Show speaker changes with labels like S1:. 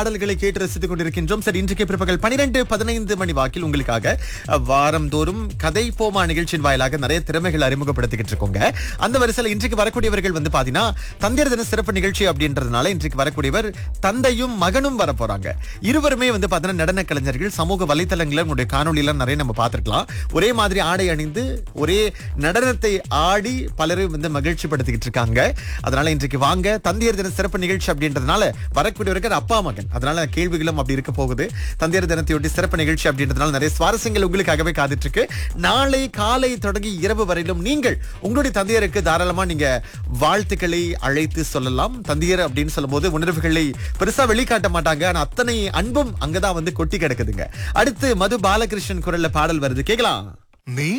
S1: பாடல்களை கேட்டு ரசித்துக் கொண்டிருக்கின்றோம் சரி இன்றைக்கு பிற்பகல் பனிரெண்டு பதினைந்து மணி வாக்கில் உங்களுக்காக அஹ், வாரந்தோறும் கதை போமா நிகழ்ச்சியின் வாயிலாக நிறைய திறமைகள் அறிமுகப்படுத்திக்கிட்டு இருக்கோங்க அந்த வரிசையில் இன்றைக்கு வரக்கூடியவர்கள் வந்து பாத்தீங்கன்னா தந்தையர் தின சிறப்பு நிகழ்ச்சி அப்படின்றதுனால இன்றைக்கு வரக்கூடியவர் தந்தையும் மகனும் வர போறாங்க இருவருமே வந்து பாத்தீங்கன்னா நடன கலைஞர்கள் சமூக வலைத்தளங்களில் உங்களுடைய காணொலியெல்லாம் நிறைய நம்ம பார்த்திருக்கலாம் ஒரே மாதிரி ஆடை அணிந்து ஒரே நடனத்தை ஆடி பலரும் வந்து மகிழ்ச்சி படுத்திக்கிட்டு இருக்காங்க அதனால இன்றைக்கு வாங்க தந்தையர் தின சிறப்பு நிகழ்ச்சி அப்படின்றதுனால வரக்கூடியவர்கள் அப்பா மகன் அதனால கேள்விகளும் அப்படி இருக்க போகுது தந்தையர் தினத்தையொட்டி சிறப்பு நிகழ்ச்சி அப்படின்றதுனால நிறைய சுவாரஸ்யங்கள் உங்களுக்காகவே காத்துட்டு இருக்கு நாளை காலை தொடங்கி இரவு வரையிலும் நீங்கள் உங்களுடைய தந்தையருக்கு தாராளமா நீங்க வாழ்த்துக்களை அழைத்து சொல்லலாம் தந்தையர் அப்படின்னு சொல்லும்போது உணர்வுகளை பெருசா வெளிக்காட்ட மாட்டாங்க ஆனா அத்தனை அன்பும் அங்கதான் வந்து கொட்டி கிடக்குதுங்க அடுத்து மது பாலகிருஷ்ணன் குரல்ல பாடல் வருது கேக்கலாம்
S2: நீ